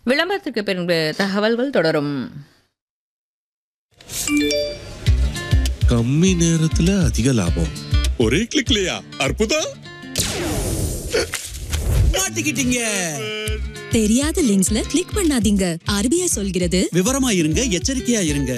விளம்பரத்திற்கு பின்பு தகவல்கள் தொடரும் கம்மி நேரத்துல அதிக லாபம் ஒரே கிளிக்லயா அற்புதம் மாட்டிக்கிட்டீங்க தெரியாத லிங்க்ஸ்ல கிளிக் பண்ணாதீங்க ஆர்பிஐ சொல்கிறது விவரமா இருங்க எச்சரிக்கையா இருங்க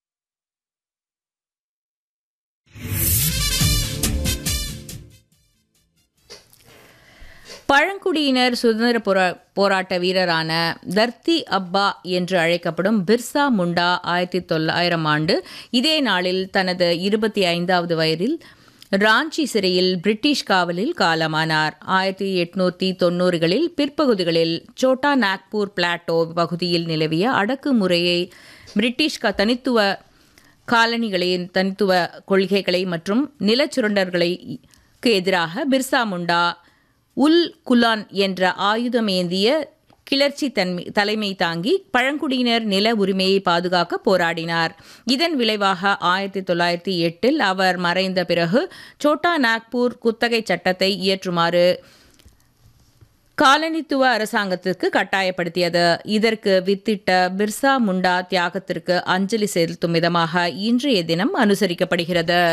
பழங்குடியினர் சுதந்திர போரா போராட்ட வீரரான தர்த்தி அப்பா என்று அழைக்கப்படும் பிர்சா முண்டா ஆயிரத்தி தொள்ளாயிரம் ஆண்டு இதே நாளில் தனது இருபத்தி ஐந்தாவது வயதில் ராஞ்சி சிறையில் பிரிட்டிஷ் காவலில் காலமானார் ஆயிரத்தி எட்நூத்தி தொண்ணூறுகளில் பிற்பகுதிகளில் சோட்டா நாக்பூர் பிளாட்டோ பகுதியில் நிலவிய அடக்குமுறையை பிரிட்டிஷ் க- தனித்துவ காலனிகளின் தனித்துவ கொள்கைகளை மற்றும் நிலச்சுரண்டர்களுக்கு எதிராக பிர்சா முண்டா உல் குலான் என்ற ஆயுதமேந்திய கிளர்ச்சி தன்மை தலைமை தாங்கி பழங்குடியினர் நில உரிமையை பாதுகாக்க போராடினார் இதன் விளைவாக ஆயிரத்தி தொள்ளாயிரத்தி எட்டில் அவர் மறைந்த பிறகு சோட்டா நாக்பூர் குத்தகை சட்டத்தை இயற்றுமாறு காலனித்துவ அரசாங்கத்திற்கு கட்டாயப்படுத்தியது இதற்கு வித்திட்ட பிர்சா முண்டா தியாகத்திற்கு அஞ்சலி செலுத்தும் விதமாக இன்றைய தினம் அனுசரிக்கப்படுகிறது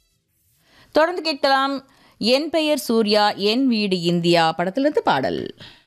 தொடர்ந்து கேட்கலாம் என் பெயர் சூர்யா என் வீடு இந்தியா படத்திலிருந்து பாடல்